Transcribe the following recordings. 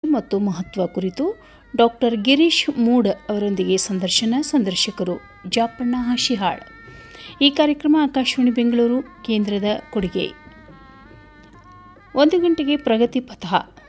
ಮತ್ತು ಮಹತ್ವ ಕುರಿತು ಡಾಕ್ಟರ್ ಗಿರೀಶ್ ಮೂಡ್ ಅವರೊಂದಿಗೆ ಸಂದರ್ಶನ ಸಂದರ್ಶಕರು ಜಾಪಣ್ಣ ಹಾಶಿಹಾಳ್ ಈ ಕಾರ್ಯಕ್ರಮ ಆಕಾಶವಾಣಿ ಬೆಂಗಳೂರು ಕೇಂದ್ರದ ಕೊಡುಗೆ ಒಂದು ಗಂಟೆಗೆ ಪ್ರಗತಿ ಪಥ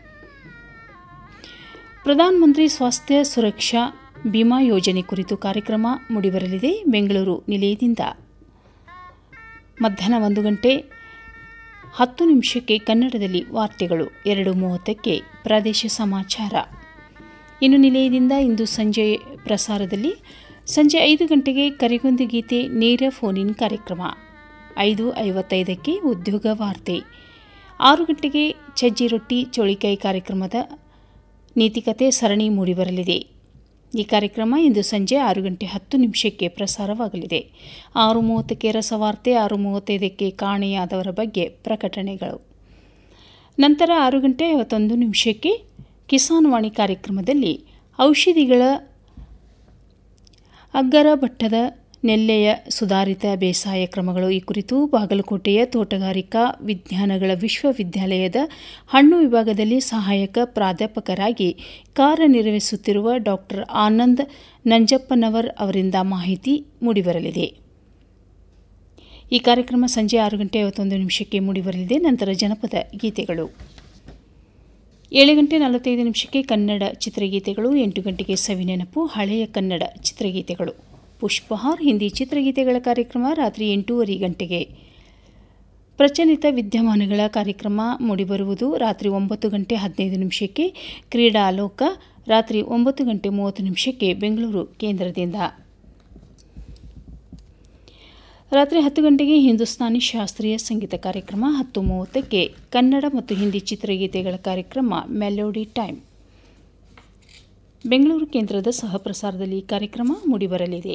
ಪ್ರಧಾನಮಂತ್ರಿ ಸ್ವಾಸ್ಥ್ಯ ಸುರಕ್ಷಾ ಬಿಮಾ ಯೋಜನೆ ಕುರಿತು ಕಾರ್ಯಕ್ರಮ ಮೂಡಿಬರಲಿದೆ ಬೆಂಗಳೂರು ನಿಲಯದಿಂದ ಮಧ್ಯಾಹ್ನ ಒಂದು ಗಂಟೆ ಹತ್ತು ನಿಮಿಷಕ್ಕೆ ಕನ್ನಡದಲ್ಲಿ ವಾರ್ತೆಗಳು ಎರಡು ಮೂವತ್ತಕ್ಕೆ ಪ್ರದೇಶ ಸಮಾಚಾರ ಇನ್ನು ನಿಲಯದಿಂದ ಇಂದು ಸಂಜೆ ಪ್ರಸಾರದಲ್ಲಿ ಸಂಜೆ ಐದು ಗಂಟೆಗೆ ಕರಿಗೊಂದು ಗೀತೆ ನೇರ ಫೋನ್ ಇನ್ ಕಾರ್ಯಕ್ರಮ ಐದು ಐವತ್ತೈದಕ್ಕೆ ಉದ್ಯೋಗ ವಾರ್ತೆ ಆರು ಗಂಟೆಗೆ ಸಜ್ಜಿ ರೊಟ್ಟಿ ಚೋಳಿಕಾಯಿ ಕಾರ್ಯಕ್ರಮದ ನೀತಿಕತೆ ಸರಣಿ ಮೂಡಿಬರಲಿದೆ ಈ ಕಾರ್ಯಕ್ರಮ ಇಂದು ಸಂಜೆ ಆರು ಗಂಟೆ ಹತ್ತು ನಿಮಿಷಕ್ಕೆ ಪ್ರಸಾರವಾಗಲಿದೆ ಆರು ಮೂವತ್ತಕ್ಕೆ ರಸವಾರ್ತೆ ಆರು ಮೂವತ್ತೈದಕ್ಕೆ ಕಾಣೆಯಾದವರ ಬಗ್ಗೆ ಪ್ರಕಟಣೆಗಳು ನಂತರ ಆರು ಗಂಟೆ ಐವತ್ತೊಂದು ನಿಮಿಷಕ್ಕೆ ಕಿಸಾನ್ ವಾಣಿ ಕಾರ್ಯಕ್ರಮದಲ್ಲಿ ಔಷಧಿಗಳ ಅಗ್ಗರ ಭಟ್ಟದ ನೆಲ್ಲೆಯ ಸುಧಾರಿತ ಬೇಸಾಯ ಕ್ರಮಗಳು ಈ ಕುರಿತು ಬಾಗಲಕೋಟೆಯ ತೋಟಗಾರಿಕಾ ವಿಜ್ಞಾನಗಳ ವಿಶ್ವವಿದ್ಯಾಲಯದ ಹಣ್ಣು ವಿಭಾಗದಲ್ಲಿ ಸಹಾಯಕ ಪ್ರಾಧ್ಯಾಪಕರಾಗಿ ಕಾರ್ಯನಿರ್ವಹಿಸುತ್ತಿರುವ ಡಾಕ್ಟರ್ ಆನಂದ್ ನಂಜಪ್ಪನವರ್ ಅವರಿಂದ ಮಾಹಿತಿ ಮೂಡಿಬರಲಿದೆ ಈ ಕಾರ್ಯಕ್ರಮ ಸಂಜೆ ಆರು ಗಂಟೆ ಐವತ್ತೊಂದು ನಿಮಿಷಕ್ಕೆ ಮೂಡಿಬರಲಿದೆ ನಂತರ ಜನಪದ ಗೀತೆಗಳು ಏಳು ಗಂಟೆ ನಲವತ್ತೈದು ನಿಮಿಷಕ್ಕೆ ಕನ್ನಡ ಚಿತ್ರಗೀತೆಗಳು ಎಂಟು ಗಂಟೆಗೆ ಸವಿನೆನಪು ಹಳೆಯ ಕನ್ನಡ ಚಿತ್ರಗೀತೆಗಳು ಪುಷ್ಪಹಾರ್ ಹಿಂದಿ ಚಿತ್ರಗೀತೆಗಳ ಕಾರ್ಯಕ್ರಮ ರಾತ್ರಿ ಎಂಟೂವರೆ ಗಂಟೆಗೆ ಪ್ರಚಲಿತ ವಿದ್ಯಮಾನಗಳ ಕಾರ್ಯಕ್ರಮ ಮೂಡಿಬರುವುದು ರಾತ್ರಿ ಒಂಬತ್ತು ಗಂಟೆ ಹದಿನೈದು ನಿಮಿಷಕ್ಕೆ ಕ್ರೀಡಾಲೋಕ ರಾತ್ರಿ ಒಂಬತ್ತು ಗಂಟೆ ಮೂವತ್ತು ನಿಮಿಷಕ್ಕೆ ಬೆಂಗಳೂರು ಕೇಂದ್ರದಿಂದ ರಾತ್ರಿ ಹತ್ತು ಗಂಟೆಗೆ ಹಿಂದೂಸ್ತಾನಿ ಶಾಸ್ತ್ರೀಯ ಸಂಗೀತ ಕಾರ್ಯಕ್ರಮ ಹತ್ತು ಮೂವತ್ತಕ್ಕೆ ಕನ್ನಡ ಮತ್ತು ಹಿಂದಿ ಚಿತ್ರಗೀತೆಗಳ ಕಾರ್ಯಕ್ರಮ ಮೆಲೋಡಿ ಟೈಮ್ ಬೆಂಗಳೂರು ಕೇಂದ್ರದ ಸಹ ಪ್ರಸಾರದಲ್ಲಿ ಈ ಕಾರ್ಯಕ್ರಮ ಮೂಡಿಬರಲಿದೆ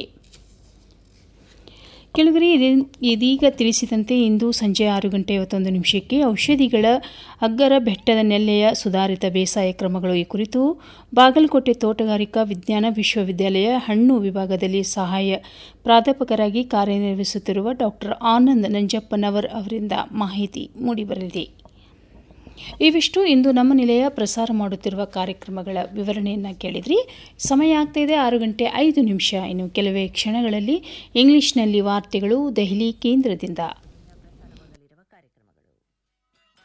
ಕೆಳಗರೆ ಇದೀಗ ತಿಳಿಸಿದಂತೆ ಇಂದು ಸಂಜೆ ಆರು ಗಂಟೆ ಐವತ್ತೊಂದು ನಿಮಿಷಕ್ಕೆ ಔಷಧಿಗಳ ಅಗ್ಗರ ಬೆಟ್ಟದ ನೆಲ್ಲೆಯ ಸುಧಾರಿತ ಬೇಸಾಯ ಕ್ರಮಗಳು ಈ ಕುರಿತು ಬಾಗಲಕೋಟೆ ತೋಟಗಾರಿಕಾ ವಿಜ್ಞಾನ ವಿಶ್ವವಿದ್ಯಾಲಯ ಹಣ್ಣು ವಿಭಾಗದಲ್ಲಿ ಸಹಾಯ ಪ್ರಾಧ್ಯಾಪಕರಾಗಿ ಕಾರ್ಯನಿರ್ವಹಿಸುತ್ತಿರುವ ಡಾಕ್ಟರ್ ಆನಂದ್ ನಂಜಪ್ಪನವರ್ ಅವರಿಂದ ಮಾಹಿತಿ ಮೂಡಿಬರಲಿದೆ ಇವಿಷ್ಟು ಇಂದು ನಮ್ಮ ನಿಲಯ ಪ್ರಸಾರ ಮಾಡುತ್ತಿರುವ ಕಾರ್ಯಕ್ರಮಗಳ ವಿವರಣೆಯನ್ನು ಕೇಳಿದ್ರಿ ಸಮಯ ಆಗ್ತಾಯಿದೆ ಆರು ಗಂಟೆ ಐದು ನಿಮಿಷ ಇನ್ನು ಕೆಲವೇ ಕ್ಷಣಗಳಲ್ಲಿ ಇಂಗ್ಲಿಷ್ನಲ್ಲಿ ವಾರ್ತೆಗಳು ದೆಹಲಿ ಕೇಂದ್ರದಿಂದ